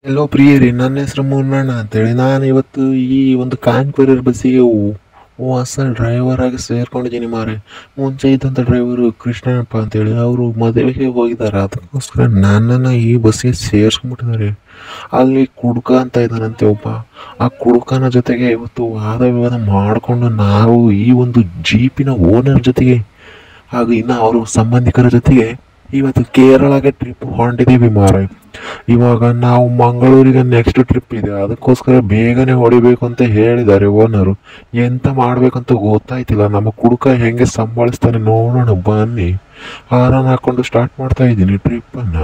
ಎಲ್ಲೋ ಪ್ರಿಯರಿ ನನ್ನ ಹೆಸರು ಮುನ್ನಣ್ಣ ಅಂತೇಳಿ ನಾನು ಇವತ್ತು ಈ ಒಂದು ಕಾನ್ಪುರ ಬಸ್ಸಿಗೆ ಹೊಸ ಡ್ರೈವರ್ ಆಗಿ ಸೇರ್ಕೊಂಡಿದ್ದೀನಿ ಮಾರೆ ಮುಂಚೆ ಇದ್ದಂಥ ಡ್ರೈವರು ಕೃಷ್ಣಪ್ಪ ಅಂತೇಳಿ ಅವರು ಮದುವೆಗೆ ಹೋಗಿದ್ದಾರೆ ಅದಕ್ಕೋಸ್ಕರ ನನ್ನನ್ನು ಈ ಬಸ್ಸಿಗೆ ಸೇರಿಸ್ಕೊಂಡ್ಬಿಟ್ಟಿದ್ದಾರೆ ಅಲ್ಲಿ ಕುಡ್ಕ ಅಂತ ಇದ್ದಾನಂತೆ ಒಬ್ಬ ಆ ಕುಡ್ಕನ ಜೊತೆಗೆ ಇವತ್ತು ವಾದ ವಿವಾದ ಮಾಡಿಕೊಂಡು ನಾವು ಈ ಒಂದು ಜೀಪಿನ ಓನರ್ ಜೊತೆಗೆ ಹಾಗೂ ಇನ್ನು ಅವರು ಸಂಬಂಧಿಕರ ಜೊತೆಗೆ ಇವತ್ತು ಕೇರಳಗೆ ಟ್ರಿಪ್ ಹೊಂಟಿದ್ದೀವಿ ಮಾರೆ ಇವಾಗ ನಾವು ಮಂಗಳೂರಿಗೆ ನೆಕ್ಸ್ಟ್ ಟ್ರಿಪ್ ಇದೆ ಅದಕ್ಕೋಸ್ಕರ ಬೇಗನೆ ಹೊಡಿಬೇಕು ಅಂತ ಹೇಳಿದ್ದಾರೆ ಓನರು ಎಂತ ಮಾಡ್ಬೇಕಂತ ಗೊತ್ತಾಯ್ತಿಲ್ಲ ನಮ್ಮ ಕುಡುಕ ಹೆಂಗೆ ಸಂಭಾಳಿಸ್ತಾನೆ ನೋಡೋಣ ಬನ್ನಿ ಹಾರನ್ ಹಾಕೊಂಡು ಸ್ಟಾರ್ಟ್ ಮಾಡ್ತಾ ಇದ್ದೀನಿ ಟ್ರಿಪ್ಪನ್ನು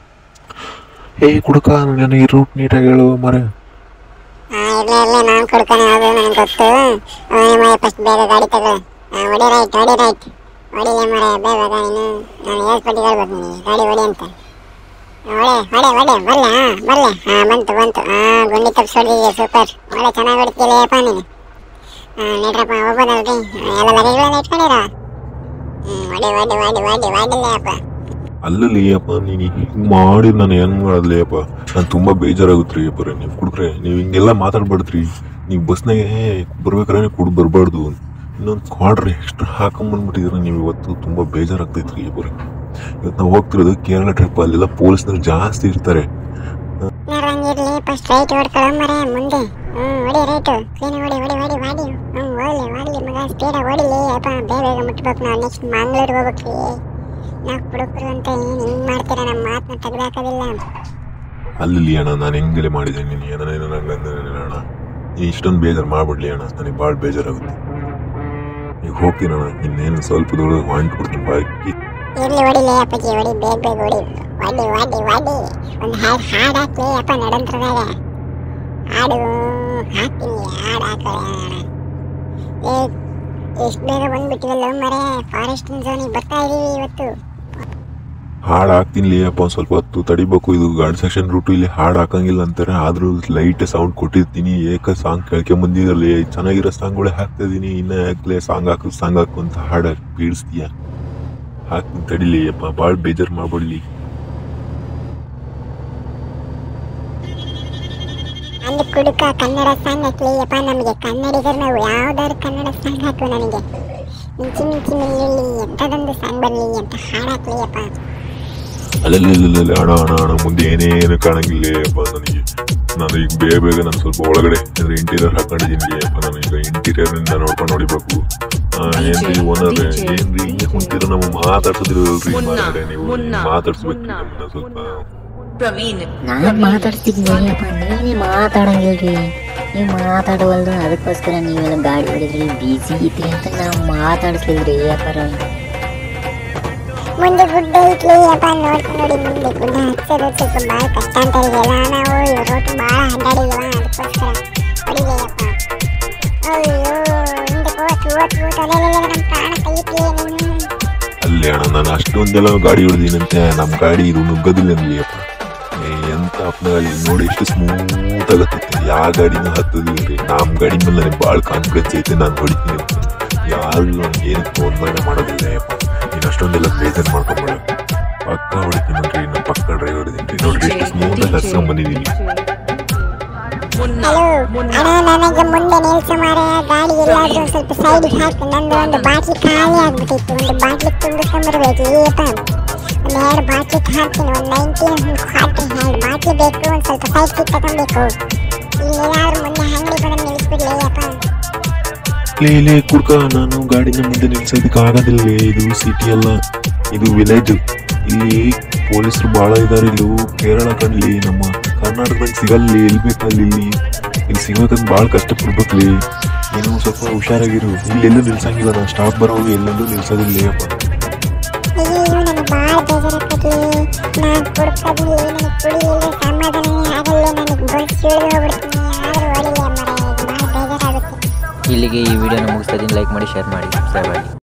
ಏ ಕುಡುಕ ನನಗೆ ಈ ರೂಟ್ ನೀಟಾಗಿ ಹೇಳು ಮರೆ ಆ, ಇರ್ಲಿ ಇರ್ಲಿ ನಾನು ಕೊಡ್ತಾನೆ ಅದು ನನಗೆ ಗೊತ್ತು ಅವನೇ ಮರ ಫಸ್ಟ್ ಬೇಗ ಗಾಡಿ ತಗೋ ಆ, ಹೊಡಿ ರೈಟ್ ಹೊಡಿ ರೈಟ್ ಹೊಡಿಲೆ ಮರ ಬೇಗ ಅದ ನೀನು ನಾನು ಏರ್ಪಟ್ಟಿಗೆ ಹೇಳ್ಬೇಕು ನಿನಗೆ ಗಾಡಿ ಹೊಡಿ ಅಂತ ಹೊಡೆ ಹೊಡೆ ಹೊಡೆ ಬರ್ಲೆ ಹಾಂ ಬರ್ಲೆ ಹಾಂ ಬಂತು ಬಂತು ಹಾಂ ಗುಂಡಿ ತಪ್ಪಿಸಿ ಹೊಡಿದಿದೆ ಸೂಪರ್ ಒಳ್ಳೆ ಚೆನ್ನಾಗಿ ಹೊಡಿತೀಯಲ್ಲಪ್ಪ ನೀನು ಹಾಂ ನಡ್ರಪ್ಪ ಹೋಗ್ಬೋದಲ್ರಿ ಎಲ್ಲ ಲಗೇಜ್ಗಳೆಲ್ಲ ಇಟ್ಕೊಂಡಿರ ಹ್ಞೂ ಹೊಡಿ ಹೊಡಿ ಹೊಡಿ ಹೊಡಿ ಹೊಡಿಲೆ ಅಪ್ಪ ಅಲ್ಲಲ್ಲಿ ಅಪ್ಪ ನೀನು ಹಿಂಗೆ ಮಾಡಿ ನಾನು ಏನು ಮಾಡೋದ್ಲಿ ಅಪ್ಪ ನಾನು ತುಂಬ ಬೇಜಾರಾಗುತ್ತೆ ರೀ ಅಪ್ಪರೇ ನೀವು ಕುಡ್ಕ್ರೆ ನೀವು ಹಿಂಗೆಲ್ಲ ಮಾತಾಡ್ಬಾರ್ದ್ರಿ ನೀವು ಬಸ್ನಾಗೆ ಬರ್ಬೇಕಾದ್ರೆ ಕುಡ್ ಬರಬಾರ್ದು ಇನ್ನೊಂದು ಕ್ವಾಡ್ರಿ ಎಕ್ಸ್ಟ್ರಾ ಹಾಕೊಂಬಂದ್ಬಿಟ್ಟಿದ್ರೆ ನೀವು ಇವತ್ತು ತುಂಬ ಬೇಜಾರಾಗ್ತೈತೆ ರೀ ಅಪ್ಪರೇ ಇವತ್ತು ನಾವು ಹೋಗ್ತಿರೋದು ಕೇರಳ ಟ್ರಿಪ್ ಅಲ್ಲೆಲ್ಲ ಪೊಲೀಸ್ನವ್ರು ಜಾಸ್ತಿ ಇರ್ತಾರೆ ಹಂಗಿರ್ಲಿ ಫಸ್ಟ್ ರೈಟ್ ಹೊಡ್ಕೊಳ್ಳೋ ಮರ ಮುಂದೆ ಹ್ಞೂ ಹೊಡಿ ರೈಟು ಕ್ಲೀನ್ ಹೊಡಿ ಹೊಡಿ ಹೊಡಿ ವಾಡಿ ಹ್ಞೂ ಹೋಗ್ಲಿ ವಾಡ್ಲಿ ಮಗ ಸ್ಪೀಡಾಗಿ ಹೊಡಿಲಿ ಅಪ್ಪ ಬೇಗ ಬೇಗ ಮುಟ್ಬೇಕು ನಾವು ನೆಕ್ಸ್ಟ್ ಮಂಗ್ಳೂರಿಗೆ ಹೋಗ್ಬೇಕ್ರಿ ನಾವು ಕುಡುಕರು ಅಂತ ಏನು ಹಿಂಗೆ ಮಾಡ್ತೀರ ನಮ್ಮ ಮಾತನ್ನ ತೆಗ್ದಾಕೋದಿಲ್ಲ ಅಲ್ಲಿ ಅಣ್ಣ ನಾನು ಹೆಂಗೆಲ್ಲ ಮಾಡಿದೆ ನೀನು ಏನೇನೋ ನಂಗೆ ಅಣ್ಣ ನೀ ಇಷ್ಟೊಂದು ಬೇಜಾರು ಮಾಡ್ಬಿಡ್ಲಿ ಅಣ್ಣ ನನಗೆ ಭಾಳ ಬೇಜಾರಾಗುತ್ತೆ ಈಗ ಹೋಗ್ತೀನಿ ಅಣ್ಣ ಇನ್ನೇನು ಸ್ವಲ್ಪ ದೊಡ್ಡ ವಾಂಟ್ ಕೊಡ್ತೀನಿ ಬಾಕಿ ಇರ್ಲಿ ಹೊಡಿಲಿ ಅಪ್ಪಾಜಿ ಹೊಡಿ ಬೇಗ ಬೇಗ ಹೊಡಿ ವಾಡಿ ವಾಡಿ ವಾಡಿ ಒಂದು ಹಾಡು ಹಾಡು ಹಾಕ್ಲಿ ಅಪ್ಪ ನಡಂತ್ರದಾಗ ಹಾಡು ಹಾಕ್ತೀನಿ ಹಾಡು ಹಾಕೋಣ ಏ ಎಷ್ಟು ಬೇಗ ಬಂದ್ಬಿಟ್ಟಿವಲ್ಲ ಮರೆ ಫಾರೆಸ್ಟ್ ಝೋನಿಗೆ ಬರ್ತಾ ಇದೀವಿ ಇವತ್ತು ಹಾಡು ಹಾಕ್ತೀನಿ ಅಪ್ಪ ಒಂದು ಸ್ವಲ್ಪ ಹೊತ್ತು ತಡಿಬೇಕು ಇದು ಗಾರ್ಡ್ ಸೆಕ್ಷನ್ ರೂಟು ಇಲ್ಲಿ ಹಾಡು ಹಾಕಂಗಿಲ್ಲ ಅಂತಾರೆ ಆದರೂ ಲೈಟ್ ಸೌಂಡ್ ಕೊಟ್ಟಿರ್ತೀನಿ ಏಕ ಸಾಂಗ್ ಕೇಳ್ಕೊಂಬಂದಿದ್ರಲ್ಲಿ ಚೆನ್ನಾಗಿರೋ ಸಾಂಗ್ಗಳೇ ಹಾಕ್ತಾ ಇದೀನಿ ಇನ್ನು ಯಾಕಲೇ ಸಾಂಗ್ ಹಾಕು ಸಾಂಗ್ ಹಾಕು ಅಂತ ಹಾಡು ಬೀಳಿಸ್ತೀಯ ಹಾಕ್ತೀನಿ ತಡಿಲಿ ಅಪ್ಪ ಭಾಳ ಬೇಜಾರು ಮಾಡ್ಬಿಡ್ಲಿ ಅಲ್ಲಿ ಕುಡುಕ ಕನ್ನಡ ಸಾಂಗ್ ಹಾಕ್ಲಿ ಅಪ್ಪ ನಮಗೆ ಕನ್ನಡಿಗರು ನಾವು ಯಾವ್ದಾದ್ರು ಕನ್ನಡ ಸಾಂಗ್ ಹಾಕು ನನಗೆ ಮಿಂಚಿ ಮಿಂಚಿ ಮಿಲ್ಲಿ ಎಂಥದೊಂದು ಸಾಂಗ್ ಬರಲಿ ಅಂತ ಹಾಡು ಹಾಕ್ಲಿ ಅಪ್ಪ ಅಲ್ಲಲ್ಲ ಹಣ ಹಣ ಹಣ ಮುಂದೆ ಏನೇನು ಕಾಣಂಗಿಲ್ಲ ಅಪ್ಪ ನನಗೆ ನಾನು ಈಗ ಬೇಗ ಬೇಗ ನಾನು ಸ್ವಲ್ಪ ಒಳಗಡೆ ಅಂದ್ರೆ ಇಂಟೀರಿಯರ್ ಹಾಕೊಂಡಿದ್ದೀನಿ ಅಪ್ಪ ನಾನು ಈಗ ಇಂಟೀರಿಯರ್ ಇಂದ ನೋಡ್ಕೊಂಡು ನೋಡಿಬೇಕು ಆ, ಏನ್ರಿ ಓನರ್ ಏನ್ರಿ ಹಿಂಗೆ ಕುಂತಿರೋ ನಮ್ಮ ಮಾತಾಡ್ಸೋದಿಲ್ರಿ ಮಾತಾಡ್ರೆ ನೀವು ಮಾತಾಡ್ಸ್ಬೇಕು ನಮ್ಮನ್ನ ಸ್ವಲ್ಪ ಪ್ರವೀಣ್ ನಾನು ಮಾತಾಡ್ತಿದ್ನಪ್ಪ ನೀವೇ ಮಾತಾಡಂಗಿಲ್ರಿ ನೀವು ಮಾತಾಡವಲ್ದು ಅದಕ್ಕೋಸ್ಕರ ನೀವೆಲ್ಲ ಗಾಡಿ ಹೊಡಿದ್ರಿ ಬಿಸಿ ಇದ್ರಿ ಅಂತ ನಾವು ಮಾತಾಡ್ಸ್ಲಿಲ್ರಿ ವ್ಯಾಪಾರ ಮುಂದೆ ಗುಡ್ಡ ಐತ್ಲಿ ಅಪ್ಪ ನೋಡ್ಕೊಂಡು ನೋಡಿ ಮುಂದೆ ಗುಡ್ಡ ಹಚ್ಚೋದು ಸ್ವಲ್ಪ ಭಾಳ ಕಷ್ಟ ಅಂತ ಇದೆಯಲ್ಲ ನಾವು ರೋಟು ಭಾಳ ಅಡ್ಡಾಡಿಲ್ವ ಅದಕ್ಕೋಸ್ಕರ ಹೊಡಿದೆ ಅಪ್ಪ ಅಯ್ಯೋ ಹಿಂದೆ ಓತು ಓತು ಓತು ಅಲ್ಲೆಲ್ಲ ನಮ್ಮ ಪ್ರಾಣ ಕೈತ್ಲಿ ನೀನು ಅಲ್ಲಿ ಅಣ್ಣ ನಾನು ಅಷ್ಟೊಂದೆಲ್ಲ ಗಾಡಿ ಹೊಡೆದಿನಂತೆ ನಮ್ಮ ಗಾಡಿ ಇದು ನುಗ್ಗೋದಿಲ್ಲ ಅಂದ್ಲಿ ಅಪ್ಪ ಏ, ಎಂತ ಅಪ್ಪನ ಗಾಡಿ ನೋಡಿ ಎಷ್ಟು ಸ್ಮೂತ್ ಆಗತ್ತೆ ಯಾವ ಗಾಡಿನೂ ಹತ್ತದಿಲ್ಲ ರೀ ನಮ್ಮ ಗಾಡಿ ಮೇಲೆ ನನಗೆ ಭಾಳ ಕಾನ್ಫಿಡೆನ್ಸ್ ಐತೆ ನಾನು ಹೊಡಿತೀನಿ ಅಂತ ಯಾರು ಏನು ತೊಂದರೆ ಮಾಡೋದಿಲ್ಲ ಅಪ್ಪ ನೀನು ಅಷ್ಟೊಂದೆಲ್ಲ ಬೇಜಾರು ಮಾಡ್ಕೊಂಬೇಡ ಪಕ್ಕ ಹೊಡಿತೀನಿ ನೋಡ್ರಿ ನಮ್ಮ ಪಕ್ಕ ಡ್ರೈವರ್ ಇದೀನಿ ನೋಡ್ರಿ ಎಷ್ಟು ಸ್ಮೂತ್ ಆಗಿ ಹರ್ಸ್ಕೊಂಡ್ ಬಂದಿದ್ದೀನಿ ಮುನ್ನ ಹಲೋ ಮುನ್ನ ಅಣ್ಣ ನನಗೆ ಮುಂದೆ ನಿಲ್ಸು ಮಾರ ಗಾಡಿ ಎಲ್ಲಾದ್ರೂ ಸ್ವಲ್ಪ ಸೈಡ್ಗೆ ಹಾಕಿ ನಂದು ಒಂದು ಬಾಟ್ಲಿ ಖಾಲಿ ಆಗ್ಬಿಟ್ಟಿತ್ತು ಒಂದು ಬಾಟ್ಲಿ ತುಂಬಿಸ್ಕೊಂಡ್ಬರ್ಬೇಕು ಈಯಪ್ಪ ಒಂದು ಎರಡು ಬಾಟ್ಲಿ ಹಾಕ್ತೀನಿ ಒಂದು ನೈಂಟಿ ಹಾಕ್ತೀನಿ ಎರಡು ಬಾಟ್ಲಿ ಬೇಕು ಒಂದು ಸ್ವಲ್ಪ ಸೈಡ್ ಸೀಟ್ ತಗೊಬೇಕು ಇಲ್ಲಿ ಏನಾದ್ರು ಮುಂದೆ ಅಂಗಡಿ ಬಂದು ನಿಲ್ಲಿಸ್ಬಿಡ್ಲಿ ಅಪ್ಪ ಲೇ ಲೇ ಕುಡ್ಕ ನಾನು ಗಾಡಿನ ಮುಂದೆ ನಿಲ್ಸೋದಕ್ಕೆ ಆಗೋದಿಲ್ಲ ಇದು ಸಿಟಿ ಅಲ್ಲ ಇದು ವಿಲೇಜ್ ಇಲ್ಲಿ ಪೊಲೀಸರು ಭಾಳ ಇದಾರೆ ಇಲ್ಲಿ ಕೇರಳ ಕಣ್ಲಿ ನಮ್ಮ ಕರ್ನಾಟಕದಾಗ ಸಿಗಲ್ಲಿ ಎಲ್ಲಿ ಬೇಕಲ್ಲಿ ಇಲ್ಲಿ ಇಲ್ಲಿ ಸಿಗೋಕಂತ ಭಾಳ ಕಷ್ಟಪಡ್ಬೇಕ್ಲಿ ನೀನು ಸ್ವಲ್ಪ ಹುಷಾರಾಗಿರು ಇಲ್ಲಿ ಎಲ್ಲೂ ನಿಲ್ಸಂಗಿಲ್ಲ ನಾನು ಸ್ಟಾಪ್ ಬರೋದು ಎಲ್ಲೆಲ್ಲೂ ನಿಲ್ಸೋದಿಲ್ಲ ಅಪ್ಪ ಅಯ್ಯೋ ನನಗೆ ಭಾಳ ಬೇಜಾರಾಗ್ತದೆ ನಾನು ಕುಡ್ಕೋದಿಲ್ಲ ನನಗೆ ಕುಡಿಲಿಲ್ಲ ಸಮಾಧಾನನೇ ಆಗಲ್ಲ ನನಗೆ ಬಸ್ ಇಳಿದು ಹೋಗ್ಬಿಡ್ತೀನಿ ಆದರೂ ಹೊಡಿಲಿ ಮರ ಭಾಳ ಬೇಜಾರಾಗುತ್ತೆ ಇಲ್ಲಿಗೆ ಈ ವಿಡಿಯೋನ ಮುಗಿಸ್ತಾ ಇದ್ದೀನಿ ಲೈಕ್ ಮಾಡಿ ಶೇರ್ ಮಾಡಿ ಸಬ್ಸ್ಕ್ರೈಬ್ ಆಗಿ